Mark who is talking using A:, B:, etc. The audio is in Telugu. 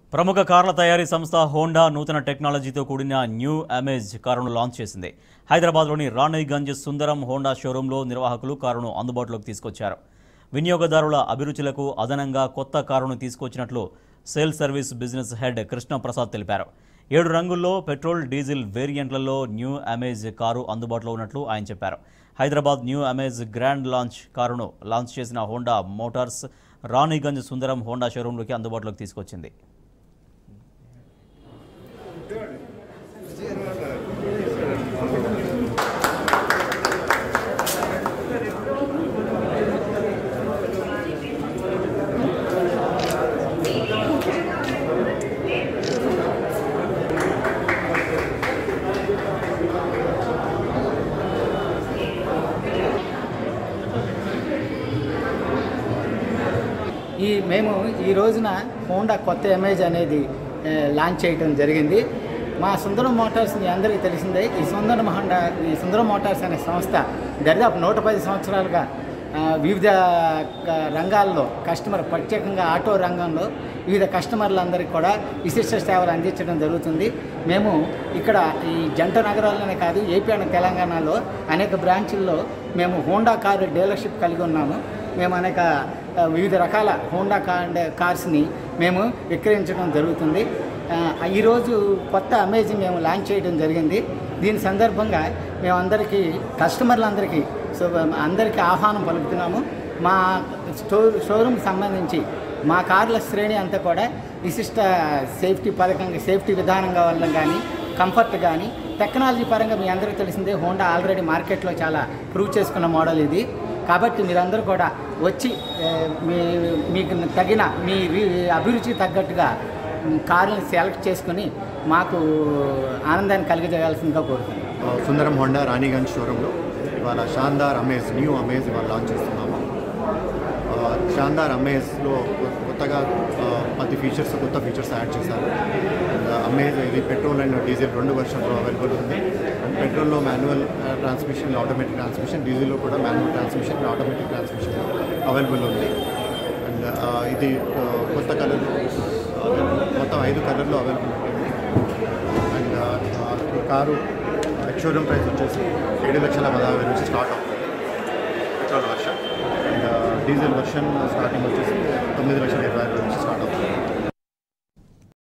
A: ప్రముఖ కార్ల తయారీ సంస్థ హోండా నూతన టెక్నాలజీతో కూడిన న్యూ అమేజ్ కారును లాంచ్ చేసింది హైదరాబాద్లోని రాణిగంజ్ సుందరం హోండా షోరూంలో నిర్వాహకులు కారును అందుబాటులోకి తీసుకొచ్చారు వినియోగదారుల అభిరుచులకు అదనంగా కొత్త కారును తీసుకొచ్చినట్లు sales service business head Krishnaprasad తెలిపారు ఏడు రంగుల్లో పెట్రోల్ డీజిల్ వేరియంట్లలో న్యూ అమేజ్ కారు అందుబాటులో ఉన్నట్లు ఆయన చెప్పారు Hyderabad new Amaze grand launch కారును లాంచ్ చేసిన Honda Motors Raniganj Sundaram Honda షోరూంలోకి అందుబాటులోకి తీసుకొచ్చింది
B: ఈ మేము ఈ రోజున హోండా కొత్త ఇమేజ్ అనేది ఏ, లాంచ్ చేయడం జరిగింది మా సుందరం మోటార్స్ మీ అందరికీ తెలిసిందే ఈ సుందరం హోండా ఈ సుందరం మోటార్స్ అనే సంస్థ దరిదాపు నూట పది సంవత్సరాలుగా ఆ, వివిధ క- రంగాల్లో కస్టమర్ ప్రత్యేకంగా ఆటో రంగంలో వివిధ కస్టమర్లందరికీ కూడా విశిష్ట సేవలు అందించడం జరుగుతుంది మేము ఇక్కడ ఈ జంట నగరాల్లోనే కాదు ఏపీ అండ్ తెలంగాణలో అనేక బ్రాంచుల్లో మేము హోండా కారు డీలర్షిప్ కలిగి ఉన్నాము మేము అనేక ఆ, వివిధ రకాల హోండా కార్ కార్స్ని మేము విక్రయించడం జరుగుతుంది ఆ, ఈరోజు కొత్త అమేజింగ్ మేము లాంచ్ చేయడం జరిగింది దీని సందర్భంగా మేమందరికీ కస్టమర్లందరికీ సో అందరికీ ఆహ్వానం పలుకుతున్నాము మా స్టోర్ షోరూమ్కి సంబంధించి మా కార్ల శ్రేణి అంతా కూడా విశిష్ట సేఫ్టీ పథకంగా సేఫ్టీ విధానంగా వల్ల కానీ కంఫర్ట్ కానీ టెక్నాలజీ పరంగా మీ అందరికీ తెలిసిందే హోండా ఆల్రెడీ మార్కెట్లో చాలా ప్రూవ్ చేసుకున్న మోడల్ ఇది కాబట్టి మీరందరూ కూడా వచ్చి ఏ, మీ మీకు తగిన మీ రి- అభిరుచికి తగ్గట్టుగా కార్ని సెలెక్ట్ చేసుకుని మాకు ఆనందాన్ని కలిగజేయాల్సిందిగా కోరుతున్నాను
C: సుందరం హోండా రాణిగంజ్ షోరూంలో ఇవాళ షాందార్ అమేజ్ న్యూ అమేజ్ ఇవాళ లాంచ్ చేస్తున్నాము ఆ, షాందార్ అమేజ్లో కొత్తగా ఆ, పది ఫీచర్స్ కొత్త ఫీచర్స్ యాడ్ చేశారు అండ్ అమేజ్ ఇది పెట్రోల్ అండ్ డీజిల్ రెండు వర్షన్లో అవైలబుల్ ఉంది అండ్ పెట్రోల్లో మాన్యువల్ ట్రాన్స్మిషన్ ఆటోమేటిక్ ట్రాన్స్మిషన్ డీజిల్లో కూడా manual transmission automatic transmission available ఉంది అండ్ ఆ, ఇది ఆ, కొత్త కలర్ మొత్తం ఐదు కలర్లో అవైలబుల్ ఉంది అండ్ ఆ, ఈ కారు షోరూమ్ ప్రైస్ వచ్చేసి ఏడు లక్షల పదహారు వేల నుంచి స్టార్ట్ అవుతుంది petrol version and diesel version starting వచ్చేసి తొమ్మిది లక్షల ఇరవై ఆరు వేల నుంచి స్టార్ట్ అవుతుంది